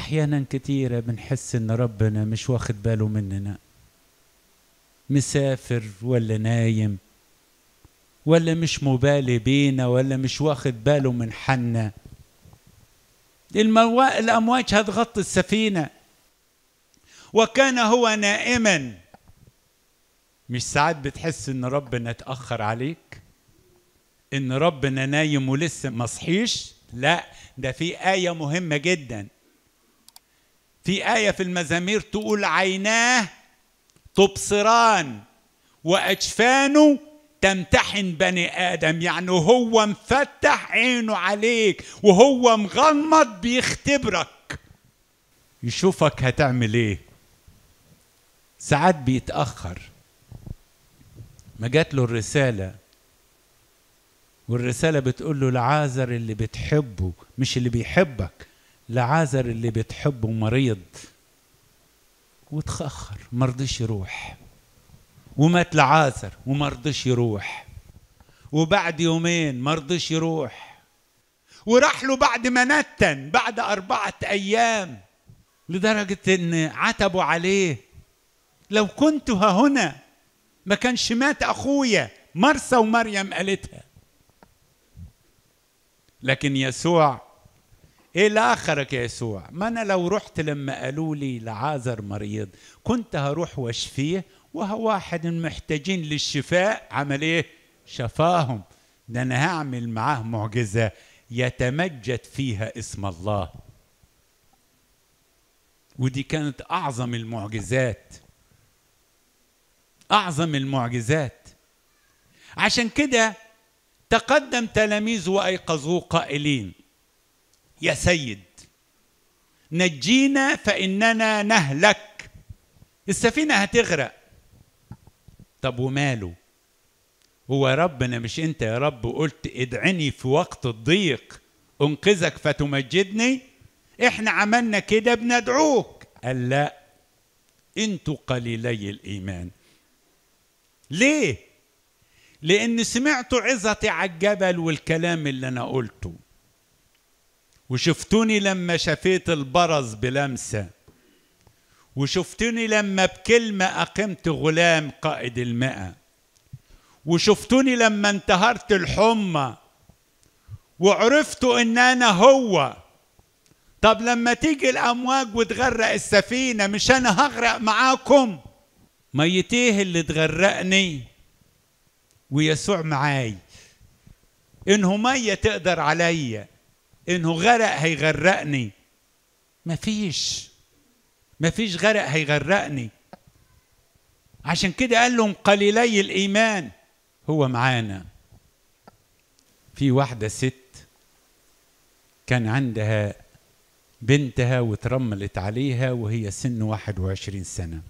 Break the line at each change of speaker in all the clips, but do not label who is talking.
احيانا كتيره بنحس ان ربنا مش واخد باله مننا مسافر ولا نايم ولا مش مبالي بينا ولا مش واخد باله من حنا المو... الامواج هتغطي السفينه وكان هو نائما مش ساعات بتحس ان ربنا اتاخر عليك ان ربنا نايم ولسه ما صحيش لا ده في ايه مهمه جدا في ايه في المزامير تقول عيناه تبصران واجفانه تمتحن بني ادم يعني هو مفتح عينه عليك وهو مغمض بيختبرك يشوفك هتعمل ايه ساعات بيتاخر ما جات له الرساله والرساله بتقول له لعازر اللي بتحبه مش اللي بيحبك لعازر اللي بتحبه مريض وتخخر مرضيش يروح ومات لعازر ومرضيش يروح وبعد يومين مرضيش يروح وراح له بعد ما نتن بعد أربعة أيام لدرجة إن عتبوا عليه لو كنت ها هنا ما كانش مات أخويا مرسى ومريم قالتها لكن يسوع ايه اللي اخرك يا يسوع ما انا لو رحت لما قالوا لي لعازر مريض كنت هروح واشفيه وهو واحد محتاجين للشفاء عمل ايه شفاهم ده انا هعمل معاه معجزه يتمجد فيها اسم الله ودي كانت اعظم المعجزات اعظم المعجزات عشان كده تقدم تلاميذه وايقظوه قائلين يا سيد نجينا فاننا نهلك السفينه هتغرق طب وماله هو ربنا مش انت يا رب قلت ادعني في وقت الضيق انقذك فتمجدني احنا عملنا كده بندعوك قال لا انتوا قليلي الايمان ليه لان سمعتوا عظتي على الجبل والكلام اللي انا قلته وشفتوني لما شفيت البرص بلمسه وشفتوني لما بكلمة أقمت غلام قائد المئة وشفتوني لما انتهرت الحمى وعرفتوا ان انا هو طب لما تيجي الامواج وتغرق السفينه مش انا هغرق معاكم ميتيه اللي تغرقني ويسوع معاي انه ميه تقدر عليا انه غرق هيغرقني مفيش مفيش غرق هيغرقني عشان كده قال لهم قليلي الايمان هو معانا في واحده ست كان عندها بنتها وترملت عليها وهي سن 21 سنه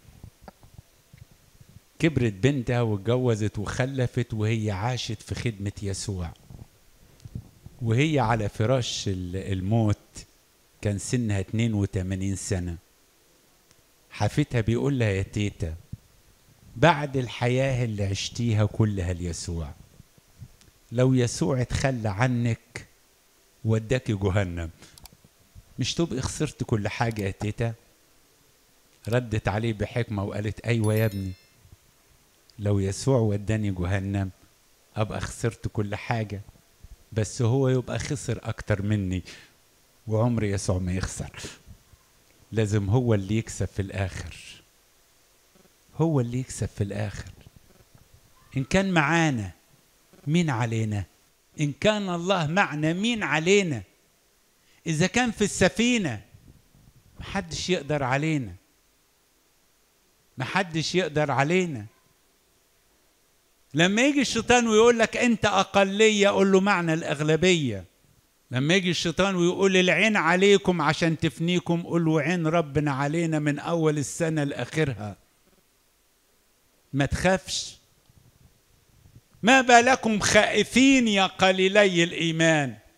كبرت بنتها واتجوزت وخلفت وهي عاشت في خدمه يسوع وهي على فراش الموت كان سنها 82 سنه حفيدها بيقول لها يا تيتا بعد الحياة اللي عشتيها كلها ليسوع لو يسوع اتخلى عنك وداكي جهنم مش تبقي خسرت كل حاجة يا تيتا ردت عليه بحكمة وقالت أيوة يا ابني لو يسوع وداني جهنم أبقى خسرت كل حاجة بس هو يبقى خسر أكتر مني وعمر يسوع ما يخسر لازم هو اللي يكسب في الآخر هو اللي يكسب في الآخر إن كان معانا مين علينا إن كان الله معنا مين علينا إذا كان في السفينة محدش يقدر علينا محدش يقدر علينا لما يجي الشيطان ويقول لك أنت أقلية قول له معنى الأغلبية لما يجي الشيطان ويقول العين عليكم عشان تفنيكم قول له عين ربنا علينا من أول السنة لآخرها ما تخافش ما بالكم خائفين يا قليلي الإيمان